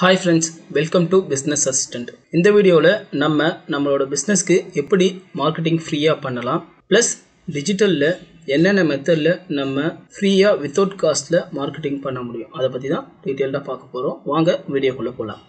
hi friends welcome to business assistant இந்த வீடியோவில் நம்ம நம்மளோட பிஸ்னஸ்க்கு எப்படி மார்க்கெட்டிங் ஃப்ரீயாக பண்ணலாம் ப்ளஸ் டிஜிட்டலில் என்னென்ன மெத்தடில் நம்ம ஃப்ரீயாக வித்தவுட் காஸ்ட்டில் மார்க்கெட்டிங் பண்ண முடியும் அதை பற்றி தான் டீட்டெயில்டாக பார்க்க போகிறோம் வாங்க வீடியோக்குள்ளே போகலாம்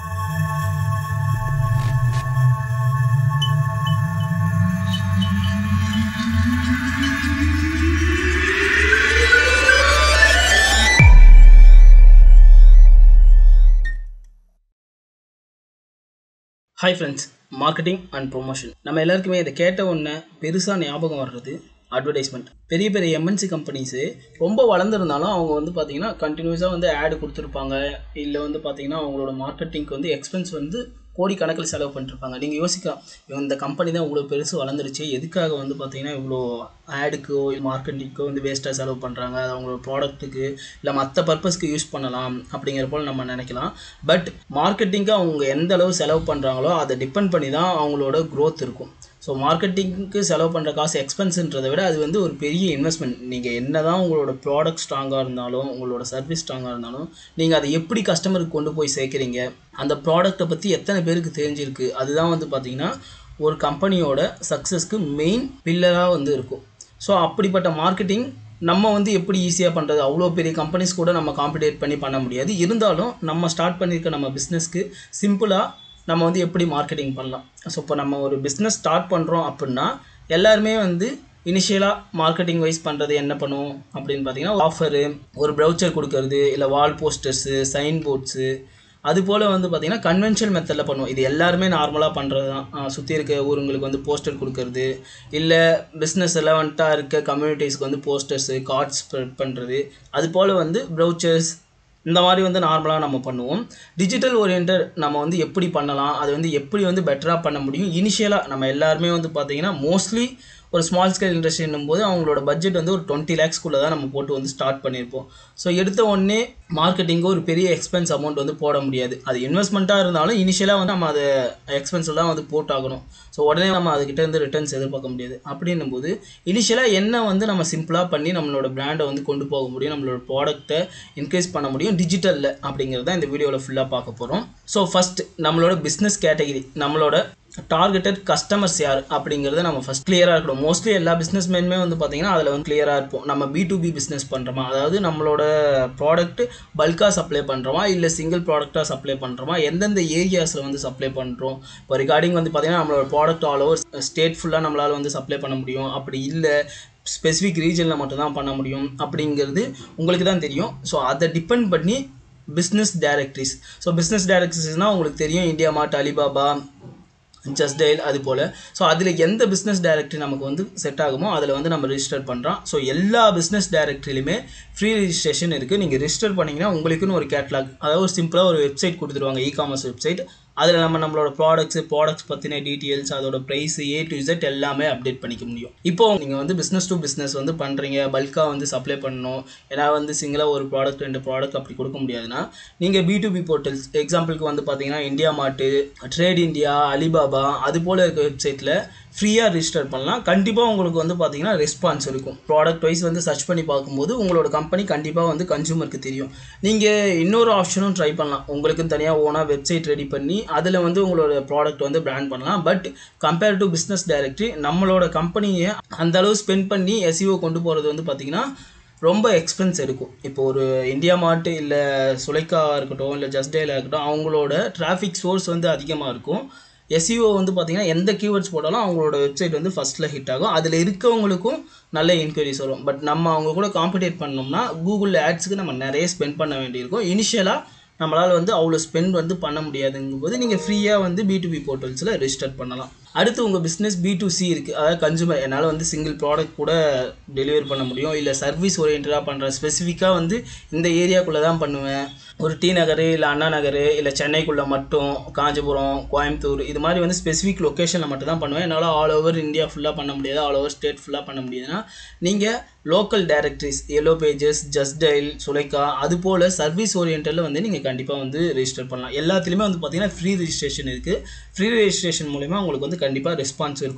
hi friends marketing and promotion நம்ம எல்லாருக்குமே இதை கேட்ட உடனே பெருசாக ஞாபகம் வர்றது அட்வர்டைஸ்மெண்ட் பெரிய பெரிய எம்என்சி கம்பெனிஸு ரொம்ப வளர்ந்துருந்தாலும் அவங்க வந்து பார்த்தீங்கன்னா கண்டினியூஸாக வந்து ஆடு கொடுத்துருப்பாங்க இல்லை வந்து பார்த்தீங்கன்னா அவங்களோட மார்க்கெட்டிங்க்கு வந்து எக்ஸ்பென்ஸ் வந்து கோடிக்கணக்கில் செலவு பண்ணிருப்பாங்க நீங்கள் யோசிக்கலாம் இவன் இந்த கம்பெனி தான் இவ்வளோ பெருசு வளர்ந்துருச்சு எதுக்காக வந்து பார்த்தீங்கன்னா இவ்வளோ ஆடுக்கோ மார்க்கெட்டிங்க்கோ வந்து வேஸ்ட்டாக செலவு பண்ணுறாங்க அது அவங்களோட ப்ராடக்ட்டுக்கு இல்லை மற்ற பர்பஸ்க்கு யூஸ் பண்ணலாம் அப்படிங்கிற போல் நம்ம நினைக்கலாம் பட் மார்க்கெட்டிங்க்கு அவங்க எந்த அளவு செலவு பண்ணுறாங்களோ அதை டிபெண்ட் பண்ணி தான் அவங்களோட க்ரோத் இருக்கும் ஸோ மார்க்கெட்டிங்க்கு செலவு பண்ணுற காசு எக்ஸ்பென்ஸுன்றதை விட அது வந்து ஒரு பெரிய இன்வெஸ்ட்மெண்ட் நீங்கள் என்ன தான் உங்களோட ப்ராடக்ட் ஸ்ட்ராங்காக இருந்தாலும் உங்களோட சர்வீஸ் ஸ்ட்ராங்காக இருந்தாலும் நீங்கள் அதை எப்படி கஸ்டமருக்கு கொண்டு போய் சேர்க்குறீங்க அந்த ப்ராடக்ட்டை பற்றி எத்தனை பேருக்கு தெரிஞ்சிருக்கு அதுதான் வந்து பார்த்திங்கன்னா ஒரு கம்பெனியோட சக்ஸஸ்க்கு மெயின் பில்லராக வந்து இருக்கும் ஸோ அப்படிப்பட்ட மார்க்கெட்டிங் நம்ம வந்து எப்படி ஈஸியாக பண்ணுறது அவ்வளோ பெரிய கம்பெனிஸ் கூட நம்ம காம்படேட் பண்ணி பண்ண முடியாது இருந்தாலும் நம்ம ஸ்டார்ட் பண்ணியிருக்க நம்ம பிஸ்னஸ்க்கு சிம்பிளாக நம்ம வந்து எப்படி மார்க்கெட்டிங் பண்ணலாம் ஸோ இப்போ நம்ம ஒரு பிஸ்னஸ் ஸ்டார்ட் பண்ணுறோம் அப்படின்னா எல்லாருமே வந்து இனிஷியலாக மார்க்கெட்டிங் வைஸ் பண்ணுறது என்ன பண்ணுவோம் அப்படின்னு பார்த்தீங்கன்னா ஆஃபரு ஒரு ப்ரௌச்சர் கொடுக்கறது இல்லை வால் போஸ்டர்ஸு சைன் போர்ட்ஸு அது போல் வந்து பார்த்திங்கன்னா கன்வென்ஷனல் மெத்தடில் பண்ணுவோம் இது எல்லாருமே நார்மலாக பண்ணுறது தான் சுற்றி இருக்க ஊருங்களுக்கு வந்து போஸ்டர் கொடுக்கறது இல்லை பிஸ்னஸ் ரெலவெண்ட்டாக இருக்க கம்யூனிட்டிஸ்க்கு வந்து போஸ்டர்ஸு கார்ட்ஸ் ஸ்ப்ரெட் பண்ணுறது அது போல் வந்து ப்ரௌச்சர்ஸ் இந்த மாதிரி வந்து நார்மலாக நம்ம பண்ணுவோம் டிஜிட்டல் ஓரியன்ட் நம்ம வந்து எப்படி பண்ணலாம் அது வந்து எப்படி வந்து பெட்டராக பண்ண முடியும் இனிஷியலாக நம்ம எல்லாருமே வந்து பார்த்திங்கன்னா மோஸ்ட்லி ஒரு ஸ்மால் ஸ்கேல் இண்டஸ்ட்ரின்னும் போது அவங்களோட பட்ஜெட் வந்து ஒரு டுவெண்ட்டி லேக்ஸ்க்குள்ளே தான் நம்ம போட்டு வந்து ஸ்டார்ட் பண்ணியிருப்போம் ஸோ எடுத்த உடனே மார்க்கெட்டிங்கு ஒரு பெரிய எக்ஸ்பென்ஸ் அமௌண்ட் வந்து போட முடியாது அது இன்வெஸ்ட்மெண்ட்டாக இருந்தாலும் இனிஷியலாக வந்து நம்ம அதை எக்ஸ்பென்ஸில் தான் வந்து போட்டாகணும் ஸோ உடனே நம்ம அதுக்கிட்ட இருந்து ரிட்டர்ன்ஸ் எதிர்பார்க்க முடியாது அப்படின்னும் போது இனிஷியலாக என்ன வந்து நம்ம சிம்பிளாக பண்ணி நம்மளோட பிராண்டை வந்து கொண்டு போக முடியும் நம்மளோட ப்ராடக்ட்டை இன்க்ரீஸ் பண்ண முடியும் டிஜிட்டலில் அப்படிங்கிறத இந்த வீடியோவில் ஃபுல்லாக பார்க்க போகிறோம் ஸோ ஃபஸ்ட் நம்மளோட பிஸ்னஸ் கேட்டகிரி நம்மளோட டார்கெட்டட் கஸ்டமர்ஸ் யார் அப்படிங்கிறத நம்ம ஃபஸ்ட் கிளியராக இருக்கணும் மோஸ்ட்லி எல்லா பிஸ்னஸ் மேனுமே வந்து பார்த்தீங்கன்னா அதில் வந்து கிளியராக இருப்போம் நம்ம பி டு பி பிஸ்னஸ் பண்ணுறோமா அதாவது நம்மளோட ப்ராடக்ட் பல்காக சப்ளை பண்ணுறோமா இல்லை சிங்கிள் ப்ராடக்டாக சப்ளை பண்ணுறோமா எந்தெந்த ஏரியாஸில் வந்து சப்ளை பண்ணுறோம் இப்போ ரிகார்டிங் வந்து பார்த்தீங்கன்னா நம்மளோட ப்ராடக்ட் ஆல் ஓவர் ஸ்டேட் ஃபுல்லாக நம்மளால் வந்து சப்ளை பண்ண முடியும் அப்படி இல்லை ஸ்பெசிஃபிக் ரீஜனில் மட்டும்தான் பண்ண முடியும் அப்படிங்கிறது உங்களுக்கு தான் தெரியும் ஸோ அதை டிபெண்ட் பண்ணி பிஸ்னஸ் டேரக்டரிஸ் ஸோ பிஸ்னஸ் டேரக்டரிஸ்னால் உங்களுக்கு தெரியும் India mart Alibaba just dial அது போல் ஸோ அதில் எந்த பிஸ்னஸ் டைரக்டரி நமக்கு வந்து செட் ஆகுமோ அதில் வந்து நம்ம ரிஜிஸ்டர் பண்ணுறோம் ஸோ எல்லா பிஸ்னஸ் டைரக்டரிலையுமே ஃப்ரீ ரிஜிஸ்ட்ரேஷன் இருக்குது நீங்கள் ரிஜிஸ்டர் பண்ணிங்கன்னா உங்களுக்குன்னு ஒரு கேட்லாக் அதாவது ஒரு சிம்பிளாக ஒரு வெப்சைட் கொடுத்துருவாங்க இ காமர்ஸ் வெப்சைட் அதில் நம்ம நம்மளோட ப்ராடக்ட்ஸு ப்ராடக்ட்ஸ் பற்றின டீட்டெயில்ஸ் அதோட ப்ரைஸ் ஏ டு இசட் எல்லாமே அப்டேட் பண்ணிக்க முடியும் இப்போ நீங்கள் வந்து பிஸ்னஸ் டு பிஸ்னஸ் வந்து பண்ணுறீங்க பல்காக வந்து சப்ளை பண்ணணும் ஏன்னா வந்து சிங்கிளாக ஒரு ப்ராடக்ட் ரெண்டு ப்ராடக்ட் அப்படி கொடுக்க முடியாதுன்னா நீங்கள் பி டு பி போர்ட்டல்ஸ் எக்ஸாம்பிளுக்கு வந்து பார்த்தீங்கன்னா India mart trade India Alibaba அது போல் இருக்க வெப்சைட்டில் ஃப்ரீயாக ரிஜிஸ்டர் பண்ணலாம் கண்டிப்பாக உங்களுக்கு வந்து பார்த்தீங்கன்னா ரெஸ்பான்ஸ் இருக்கும் ப்ராடக்ட் வைஸ் வந்து சர்ச் பண்ணி பார்க்கும்போது உங்களோட கம்பெனி கண்டிப்பாக வந்து கன்சூமருக்கு தெரியும் நீங்கள் இன்னொரு ஆப்ஷனும் ட்ரை பண்ணலாம் உங்களுக்கு தனியாக ஓனாக வெப்சைட் ரெடி பண்ணி அதில் வந்து உங்களோட ப்ராடக்ட் வந்து பிராண்ட் பண்ணலாம் but compare to business directory நம்மளோட கம்பெனியை அந்த அளவு ஸ்பெண்ட் பண்ணி எஸ்இஓ கொண்டு போகிறது வந்து பார்த்திங்கன்னா ரொம்ப எக்ஸ்பென்ஸ் எடுக்கும் இப்போ ஒரு இந்தியா மார்ட் இல்லை சுலைக்கா இருக்கட்டும் இல்லை ஜஸ்ட் டேல இருக்கட்டும் அவங்களோட டிராஃபிக் சோர்ஸ் வந்து அதிகமாக இருக்கும் எஸ்இஓ வந்து பார்த்தீங்கன்னா எந்த கீவேர்ட்ஸ் போட்டாலும் அவங்களோட வெப்சைட் வந்து ஃபஸ்ட்டில் ஹிட் ஆகும் அதில் இருக்கவங்களுக்கும் நல்ல என்கொயரிஸ் வரும் பட் நம்ம அவங்க கூட காம்படேட் பண்ணோம்னா கூகுள் ஆட்ஸுக்கு நம்ம நிறைய ஸ்பெண்ட் பண்ண வேண்டியிருக்கும் இனிஷியலாக நம்மளால் வந்து அவ்வளோ ஸ்பெண்ட் வந்து பண்ண முடியாதுங்கும் போது நீங்கள் ஃப்ரீயாக வந்து பி டு பி போர்ட்டல்ஸில் ரெஜிஸ்டர் பண்ணலாம் அடுத்து உங்கள் பிஸ்னஸ் பி டு சி இருக்குது அதாவது கன்சூமர் என்னால் வந்து சிங்கிள் ப்ராடக்ட் கூட டெலிவரி பண்ண முடியும் இல்லை சர்வீஸ் ஓரியன்டாக பண்ணுறேன் ஸ்பெசிஃபிக்காக வந்து இந்த ஏரியாக்குள்ளே தான் பண்ணுவேன் ஒரு டி நகர் இல்லை அண்ணா நகர் இல்லை சென்னைக்குள்ளே மட்டும் காஞ்சிபுரம் கோயம்புத்தூர் இது மாதிரி வந்து ஸ்பெசிஃபிக் லொக்கேஷனில் மட்டும் தான் பண்ணுவேன் என்னால் ஆல் ஓவர் இந்தியா ஃபுல்லாக பண்ண முடியாது ஆல் ஓவர் ஸ்டேட் ஃபுல்லாக பண்ண முடியாதுன்னா நீங்கள் local directories yellow pages just dial Sulekha அது போல் சர்வீஸ் ஓரியன்டில் வந்து நீங்கள் கண்டிப்பாக வந்து ரெஜிஸ்டர் பண்ணலாம் எல்லாத்துலேயுமே வந்து பார்த்தீங்கன்னா ஃப்ரீ ரெஜிஸ்ட்ரேஷன் இருக்குது ஃப்ரீ ரெஜிஸ்ட்ரேஷன் மூலிமா உங்களுக்கு வந்து கண்டிப்பாக ரெஸ்பான்ஸ் இருக்கும்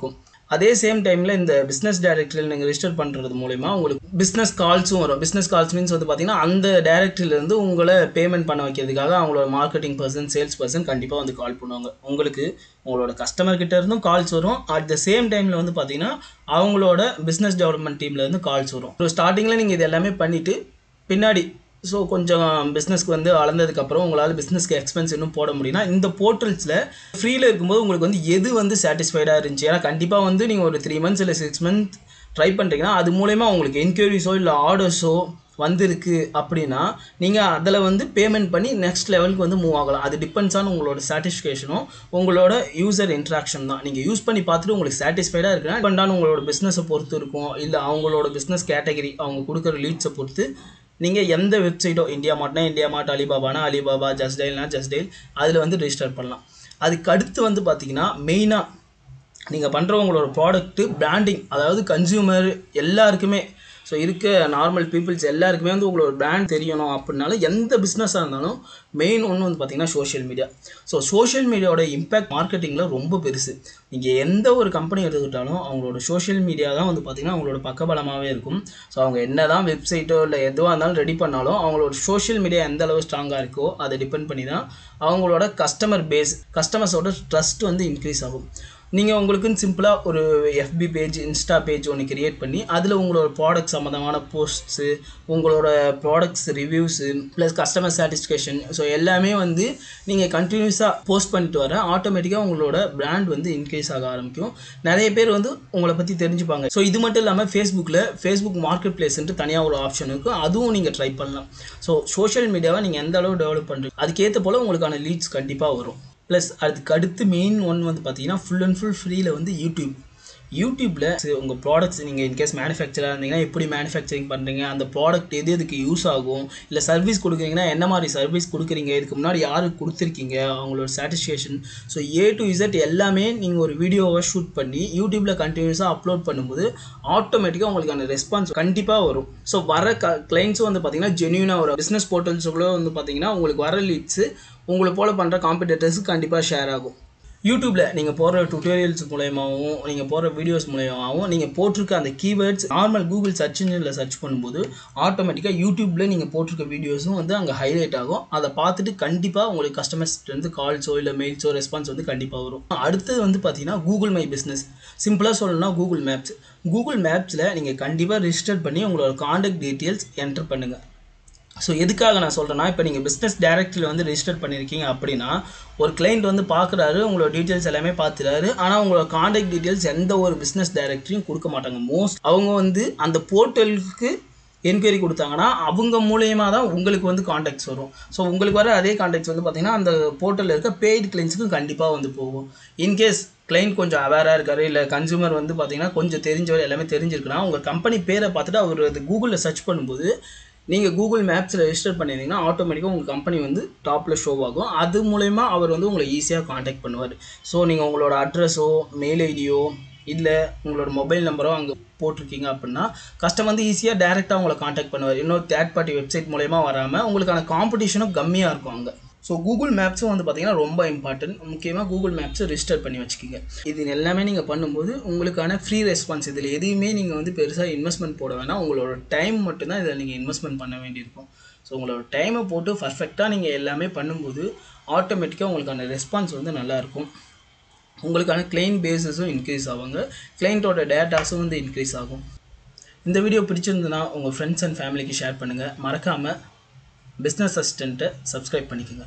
அதே சேம் டைமில் இந்த பிஸ்னஸ் டைரக்டரியில் நீங்கள் ரிஜிஸ்டர் பண்ணுறது மூலயமா உங்களுக்கு பிஸ்னஸ் கால்ஸும் வரும் பிஸ்னஸ் கால்ஸ் மீன்ஸ் வந்து பார்த்தீங்கன்னா அந்த டைரக்டரியிலேருந்து உங்களை பேமெண்ட் பண்ண வைக்கிறதுக்காக அவங்களோட மார்க்கெட்டிங் பர்சன் சேல்ஸ் பர்சன் கண்டிப்பாக வந்து கால் பண்ணுவாங்க உங்களுக்கு உங்களோட கஸ்டமர் கிட்ட இருந்தும் கால்ஸ் வரும் அட் த சேம் டைமில் வந்து பார்த்தீங்கன்னா அவங்களோட பிஸ்னஸ் டெவலப்மெண்ட் டீம்லேருந்து கால்ஸ் வரும் ஸோ ஸ்டார்டிங்கில் நீங்கள் இது எல்லாமே பண்ணிவிட்டு பின்னாடி ஸோ கொஞ்சம் பிஸ்னஸ்க்கு வந்து அளந்ததுக்கப்புறம் உங்களால் பிஸ்னஸ்க்கு எக்ஸ்பென்ஸ் இன்னும் போட முடியும்னா இந்த போர்ட்டல்ஸில் ஃப்ரீயில் இருக்கும்போது உங்களுக்கு வந்து எது வந்து சாட்டிஸ்ஃபைடாக இருந்துச்சு ஏன்னா கண்டிப்பாக வந்து நீங்கள் ஒரு த்ரீ மந்த்ஸ் இல்லை சிக்ஸ் மந்த் ட்ரை பண்ணுறீங்கன்னா அது மூலயமா உங்களுக்கு என்கொயரிஸோ இல்லை ஆர்டர்ஸோ வந்திருக்கு அப்படின்னா நீங்கள் அதில் வந்து பேமெண்ட் பண்ணி நெக்ஸ்ட் லெவலுக்கு வந்து மூவ் ஆகலாம் அது டிபெண்ட்ஸ் ஆன் உங்களோட சாட்டிஸ்ஃபேக்ஷனும் உங்களோட யூசர் இன்ட்ராக்ஷன் தான் நீங்கள் யூஸ் பண்ணி பார்த்துட்டு உங்களுக்கு சாட்டிஸ்ஃபைடாக இருக்குன்னா டிபெண்ட் ஆன் உங்களோட பிஸ்னஸை பொறுத்து இருக்கும் இல்லை அவங்களோட பிஸ்னஸ் கேட்டகரி அவங்க கொடுக்குற லீட்ஸை பொறுத்து நீங்கள் எந்த வெப்சைட்டோ இந்தியா மார்ட்னா இந்தியா மார்ட் அலிபாபானா அலிபாபா ஜஸ்டைல்னா ஜஸ்டைல் அதில் வந்து ரெஜிஸ்டர் பண்ணலாம் அதுக்கு அடுத்து வந்து பார்த்தீங்கன்னா மெயினாக நீங்கள் பண்ணுறவங்களோட ப்ராடக்ட்டு பிராண்டிங் அதாவது கன்சியூமர் எல்லாருக்குமே ஸோ இருக்க நார்மல் பீப்புள்ஸ் எல்லாருக்குமே வந்து உங்களோட பிராண்ட் தெரியணும் அப்படின்னாலும் எந்த பிஸ்னஸாக இருந்தாலும் மெயின் ஒன்று வந்து பார்த்தீங்கன்னா சோஷியல் மீடியா ஸோ சோஷியல் மீடியாவோட இம்பேக்ட் மார்க்கெட்டிங்கில் ரொம்ப பெருசு நீங்கள் எந்த ஒரு கம்பெனி எடுத்துக்கிட்டாலும் அவங்களோட சோஷியல் மீடியா தான் வந்து பார்த்திங்கன்னா அவங்களோட பக்கபலமாகவே இருக்கும் ஸோ அவங்க என்ன தான் வெப்சைட்டோ இல்லை எதுவாக இருந்தாலும் ரெடி பண்ணாலும் அவங்களோட சோஷியல் மீடியா எந்த அளவு ஸ்ட்ராங்காக இருக்கோ அதை டிபெண்ட் பண்ணி தான் அவங்களோட கஸ்டமர் பேஸ் கஸ்டமர்ஸோட ட்ரஸ்ட் வந்து இன்க்ரீஸ் ஆகும் நீங்கள் உங்களுக்குன்னு சிம்பிளாக ஒரு எஃபி பேஜ் இன்ஸ்டா பேஜ் ஒன்று கிரியேட் பண்ணி அதில் உங்களோட ப்ராடக்ட் சம்மந்தமான போஸ்ட்ஸு உங்களோட products reviews plus customer satisfaction so எல்லாமே வந்து நீங்கள் கண்டினியூஸாக போஸ்ட் பண்ணிட்டு வர ஆட்டோமேட்டிக்காக உங்களோட பிராண்ட் வந்து இன்க்ரீஸ் ஆக ஆரம்பிக்கும் நிறைய பேர் வந்து உங்களை பற்றி தெரிஞ்சுப்பாங்க ஸோ இது மட்டும் இல்லாமல் ஃபேஸ்புக்கில் ஃபேஸ்புக் மார்க்கெட் பிளேஸ்ன்ட்டு தனியாக ஒரு ஆப்ஷன் இருக்கும் அதுவும் நீங்கள் ட்ரை பண்ணலாம் ஸோ சோஷியல் மீடியாவை நீங்கள் எந்த அளவு டெவலப் பண்ணுறீங்க அதுக்கேற்ற போல் உங்களுக்கான லீட்ஸ் கண்டிப்பாக வரும் ப்ளஸ் அதுக்கு அடுத்து மெயின் ஒன் வந்து பார்த்தீங்கன்னா ஃபுல் அண்ட் ஃபுல் ஃப்ரீயில் வந்து யூடியூப் யூடியூப்பில் உங்கள் ப்ராடக்ட்ஸ் நீங்கள் இன்கேஸ் மேனுஃபேக்சராக இருந்தீங்கன்னா எப்படி மேனுஃபேக்சரிங் பண்ணுறீங்க அந்த ப்ராடக்ட் எது எதுக்கு யூஸ் ஆகும் இல்லை சர்வீஸ் கொடுக்குறீங்கன்னா என்ன மாதிரி சர்வீஸ் கொடுக்குறீங்க இதுக்கு முன்னாடி யாருக்கு கொடுத்துருக்கீங்க அவங்களோட satisfaction so A to Z எல்லாமே நீங்கள் ஒரு வீடியோவை ஷூட் பண்ணி யூடியூப்பில் கண்டினியூஸாக அப்லோட் பண்ணும்போது ஆட்டோமேட்டிக்காக உங்களுக்கான ரெஸ்பான்ஸ் கண்டிப்பாக வரும் ஸோ வர க கிளைண்ட்ஸும் வந்து பார்த்தீங்கன்னா ஜென்யூனாக வரும் பிஸ்னஸ் போர்ட்டல்ஸுக்குள்ளே வந்து பார்த்தீங்கன்னா உங்களுக்கு வர லீட்ஸு உங்களை போல் பண்ணுற காம்படிட்டர்ஸுக்கு கண்டிப்பாக ஷேர் ஆகும் யூடியூப்பில் நீங்கள் போடுற டுட்டோரியல்ஸ் மூலயமாவும் நீங்கள் போடுற வீடியோஸ் மூலயமாவும் நீங்கள் போட்டிருக்க அந்த கீவேர்ட்ஸ் நார்மல் கூகுள் சர்ச் இன்ஜினில் சர்ச் பண்ணும்போது ஆட்டோமேட்டிக்காக யூடியூப்பில் நீங்கள் போட்டிருக்க வீடியோஸும் வந்து அங்கே ஹைலைட் ஆகும் அதை பார்த்துட்டு கண்டிப்பாக உங்களுக்கு கஸ்டமர்ஸ்லேருந்து கால்ஸோ இல்லை மெயில்ஸோ ரெஸ்பான்ஸ் வந்து கண்டிப்பாக வரும் அடுத்தது வந்து பார்த்தீங்கன்னா கூகுள் மை பிஸ்னஸ் சிம்பிளாக சொல்லணும்னா கூகுள் மேப்ஸ் கூகுள் மேப்ஸில் நீங்கள் கண்டிப்பாக ரிஜிஸ்டர் பண்ணி உங்களோட காண்டாக்ட் டீட்டெயில்ஸ் என்டர் பண்ணுங்கள் ஸோ எதுக்காக நான் சொல்கிறேன்னா இப்போ நீங்கள் பிஸ்னஸ் டைரக்டரியில் வந்து ரெஜிஸ்டர் பண்ணியிருக்கீங்க அப்படின்னா ஒரு கிளைண்ட் வந்து பார்க்குறாரு உங்களோட டீட்டெயில்ஸ் எல்லாமே பார்த்துறாரு ஆனால் உங்களோட காண்டாக்ட் டீட்டெயில்ஸ் எந்த ஒரு பிஸ்னஸ் டைரக்டரியும் கொடுக்க மாட்டாங்க மோஸ்ட் அவங்க வந்து அந்த போர்ட்டலுக்கு என்கொயரி கொடுத்தாங்கன்னா அவங்க மூலயமா தான் உங்களுக்கு வந்து காண்டாக்ட்ஸ் வரும் ஸோ உங்களுக்கு வர அதே காண்டாக்ட்ஸ் வந்து பார்த்தீங்கன்னா அந்த போர்ட்டலில் இருக்க பெய்டு கிளைண்ட்ஸுக்கு கண்டிப்பாக வந்து போகும் இன்கேஸ் கிளைண்ட் கொஞ்சம் அவேராக இருக்காரு இல்லை கன்சூமர் வந்து பார்த்தீங்கன்னா கொஞ்சம் தெரிஞ்சவர் எல்லாமே தெரிஞ்சிருக்குன்னா உங்கள் கம்பெனி பேரை பார்த்துட்டு அவர் அது கூகுளில் சர்ச் பண்ணும்போது நீங்கள் கூகுள் மேப்ஸில் ரெஜிஸ்டர் பண்ணியிருந்தீங்கன்னா ஆட்டோமேட்டிக்காக உங்கள் கம்பெனி வந்து டாப்பில் ஷோ ஆகும் அது மூலயமா அவர் வந்து உங்களை ஈஸியாக காண்டாக்ட் பண்ணுவார் ஸோ நீங்கள் உங்களோட அட்ரஸோ மெயில் ஐடியோ இல்லை உங்களோட மொபைல் நம்பரோ அங்கே போட்டிருக்கீங்க அப்படின்னா கஸ்டமர் வந்து ஈஸியாக டேரெக்டாக உங்களை காண்டாக்ட் பண்ணுவார் இன்னொரு தேர்ட் பார்ட்டி வெப்சைட் மூலயமா வராமல் உங்களுக்கான காம்படிஷனும் கம்மியாக இருக்கும் அங்கே ஸோ கூகுள் மேப்ஸும் வந்து பார்த்தீங்கன்னா ரொம்ப இம்பார்ட்டன்ட் முக்கியமாக கூகுள் மேப்ஸை ரிஜிஸ்டர் பண்ணி வச்சுக்கிங்க இது எல்லாமே நீங்கள் பண்ணும்போது உங்களுக்கான ஃப்ரீ ரெஸ்பான்ஸ் இதில் எதுவுமே நீங்கள் வந்து பெருசாக இன்வெஸ்ட்மெண்ட் போட வேணாம் உங்களோட டைம் மட்டும்தான் இதில் நீங்கள் இன்வெஸ்ட்மெண்ட் பண்ண வேண்டியிருக்கும் ஸோ உங்களோட டைமை போட்டு பர்ஃபெக்டாக நீங்கள் எல்லாமே பண்ணும்போது ஆட்டோமேட்டிக்காக உங்களுக்கான ரெஸ்பான்ஸ் வந்து நல்லாயிருக்கும் உங்களுக்கான கிளைண்ட் பேஸஸும் இன்க்ரீஸ் ஆவாங்க கிளைண்ட்டோட டேட்டாஸும் வந்து இன்க்ரீஸ் ஆகும் இந்த வீடியோ பிடிச்சிருந்ததுன்னா உங்கள் ஃப்ரெண்ட்ஸ் அண்ட் ஃபேமிலிக்கு ஷேர் பண்ணுங்கள் மறக்காமல் பிஸ்னஸ் அசிஸ்டண்ட்டை சப்ஸ்கிரைப் பண்ணிக்கோங்க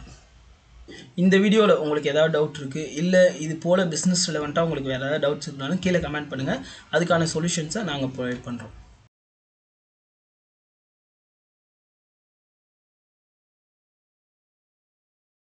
இந்த வீடியோவில் உங்களுக்கு ஏதாவது டவுட் இருக்குது இல்லை இது போல் பிஸ்னஸ் ரிலவெண்ட்டாக உங்களுக்கு வேறு ஏதாவது டவுட்ஸ் இருந்தாலும் கீழே கமெண்ட் பண்ணுங்கள் அதுக்கான சொல்யூஷன்ஸை நாங்கள் ப்ரொவைட் பண்ணுறோம்